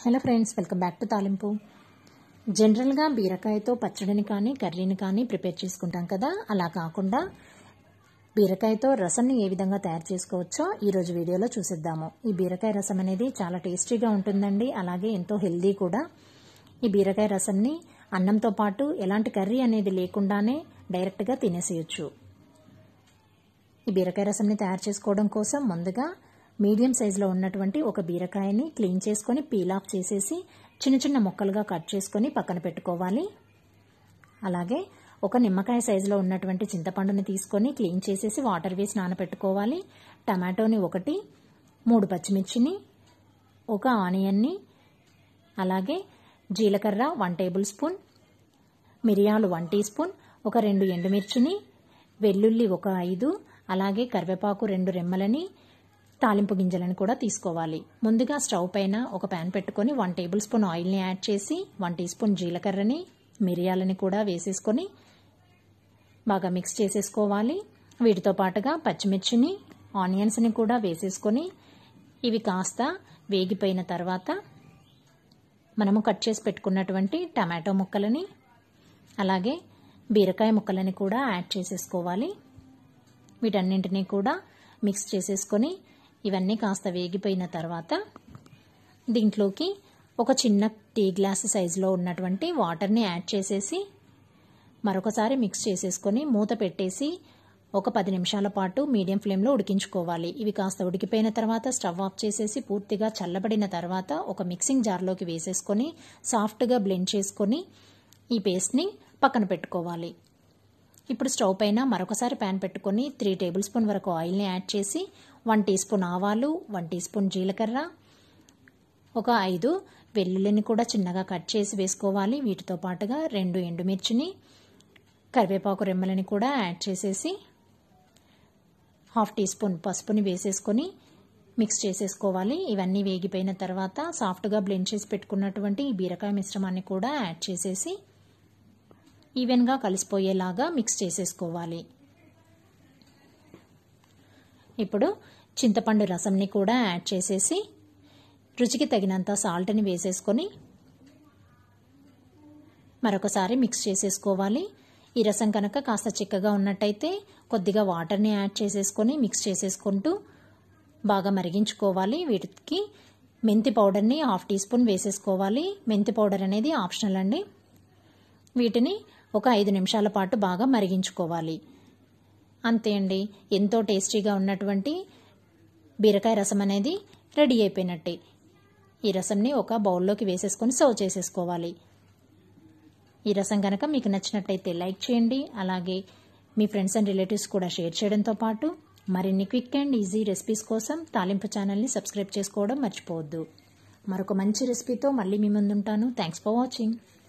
hello friends welcome back to తాలింపు జనరల్గా బీరకాయతో పచ్చడిని కానీ కర్రీని కానీ ప్రిపేర్ చేసుకుంటాం కదా అలా కాకుండా బీరకాయతో రసంని ఏ విధంగా తయారు చేసుకోవచ్చో ఈరోజు వీడియోలో చూసిద్దాము ఈ బీరకాయ రసం అనేది చాలా టేస్టీగా ఉంటుందండి అలాగే ఎంతో హెల్దీ కూడా ఈ బీరకాయ రసంని అన్నంతో పాటు ఎలాంటి కర్రీ అనేది లేకుండానే డైరెక్ట్గా తినేసేయచ్చు ఈ బీరకాయ రసంని తయారు చేసుకోవడం కోసం ముందుగా మీడియం సైజులో ఉన్నటువంటి ఒక బీరకాయని క్లీన్ చేసుకొని పీల్ ఆఫ్ చేసేసి చిన్న చిన్న ముక్కలుగా కట్ చేసుకొని పక్కన పెట్టుకోవాలి అలాగే ఒక నిమ్మకాయ సైజులో ఉన్నటువంటి చింతపండుని తీసుకొని క్లీన్ చేసేసి వాటర్ వేసి నానబెట్టుకోవాలి టమాటోని ఒకటి మూడు పచ్చిమిర్చిని ఒక ఆనియన్ని అలాగే జీలకర్ర వన్ టేబుల్ స్పూన్ మిరియాలు వన్ టీ స్పూన్ ఒక రెండు ఎండుమిర్చిని వెల్లుల్లి ఒక ఐదు అలాగే కరివేపాకు రెండు రెమ్మలని తాలింపు గింజలను కూడా తీసుకోవాలి ముందుగా స్టవ్ పైన ఒక ప్యాన్ పెట్టుకొని వన్ టేబుల్ స్పూన్ ఆయిల్ని యాడ్ చేసి వన్ టీ స్పూన్ జీలకర్రని మిరియాలని కూడా వేసేసుకొని బాగా మిక్స్ చేసేసుకోవాలి వీటితో పాటుగా పచ్చిమిర్చిని ఆనియన్స్ని కూడా వేసేసుకొని ఇవి కాస్త వేగిపోయిన తర్వాత మనము కట్ చేసి పెట్టుకున్నటువంటి టమాటో ముక్కలని అలాగే బీరకాయ ముక్కలని కూడా యాడ్ చేసేసుకోవాలి వీటన్నింటినీ కూడా మిక్స్ చేసేసుకొని ఇవన్నీ కాస్త వేగిపోయిన తర్వాత దీంట్లోకి ఒక చిన్న టీ గ్లాస్ సైజులో ఉన్నటువంటి వాటర్ని యాడ్ చేసేసి మరొకసారి మిక్స్ చేసేసుకొని మూత పెట్టేసి ఒక పది నిమిషాల పాటు మీడియం ఫ్లేమ్లో ఉడికించుకోవాలి ఇవి కాస్త ఉడికిపోయిన తర్వాత స్టవ్ ఆఫ్ చేసేసి పూర్తిగా చల్లబడిన తర్వాత ఒక మిక్సింగ్ జార్లోకి వేసేసుకొని సాఫ్ట్గా బ్లెండ్ చేసుకొని ఈ పేస్ట్ని పక్కన పెట్టుకోవాలి ఇప్పుడు స్టవ్ పైన మరొకసారి ప్యాన్ పెట్టుకొని త్రీ టేబుల్ స్పూన్ వరకు ఆయిల్ని యాడ్ చేసి వన్ టీ స్పూన్ ఆవాలు వన్ టీ స్పూన్ జీలకర్ర ఒక ఐదు వెల్లుల్లిని కూడా చిన్నగా కట్ చేసి వేసుకోవాలి వీటితో పాటుగా రెండు ఎండుమిర్చిని కరివేపాకు రెమ్మలని కూడా యాడ్ చేసేసి హాఫ్ టీ స్పూన్ పసుపుని వేసేసుకొని మిక్స్ చేసేసుకోవాలి ఇవన్నీ వేగిపోయిన తర్వాత సాఫ్ట్గా బ్లెండ్ చేసి పెట్టుకున్నటువంటి ఈ బీరకాయ మిశ్రమాన్ని కూడా యాడ్ చేసేసి ఈవెన్గా కలిసిపోయేలాగా మిక్స్ చేసేసుకోవాలి ఇప్పుడు చింతపండు రసంని కూడా యాడ్ చేసేసి రుచికి తగినంత సాల్ట్ని వేసేసుకొని మరొకసారి మిక్స్ చేసేసుకోవాలి ఈ రసం కనుక కాస్త చిక్కగా ఉన్నట్టయితే కొద్దిగా వాటర్ని యాడ్ చేసేసుకొని మిక్స్ చేసేసుకుంటూ బాగా మరిగించుకోవాలి వీటికి మెంతి పౌడర్ని హాఫ్ టీ స్పూన్ వేసేసుకోవాలి మెంతి పౌడర్ అనేది ఆప్షనల్ అండి వీటిని ఒక ఐదు నిమిషాల పాటు బాగా మరిగించుకోవాలి అంతే అండి ఎంతో టేస్టీగా ఉన్నటువంటి బీరకాయ రసం అనేది రెడీ అయిపోయినట్టే ఈ రసంని ఒక బౌల్లోకి వేసేసుకొని సర్వ్ చేసేసుకోవాలి ఈ రసం కనుక మీకు నచ్చినట్టయితే లైక్ చేయండి అలాగే మీ ఫ్రెండ్స్ అండ్ రిలేటివ్స్ కూడా షేర్ చేయడంతో పాటు మరిన్ని క్విక్ అండ్ ఈజీ రెసిపీస్ కోసం తాలింపు ఛానల్ని సబ్స్క్రైబ్ చేసుకోవడం మర్చిపోవద్దు మరొక మంచి రెసిపీతో మళ్ళీ మీ ముందుంటాను థ్యాంక్స్ ఫర్ వాచింగ్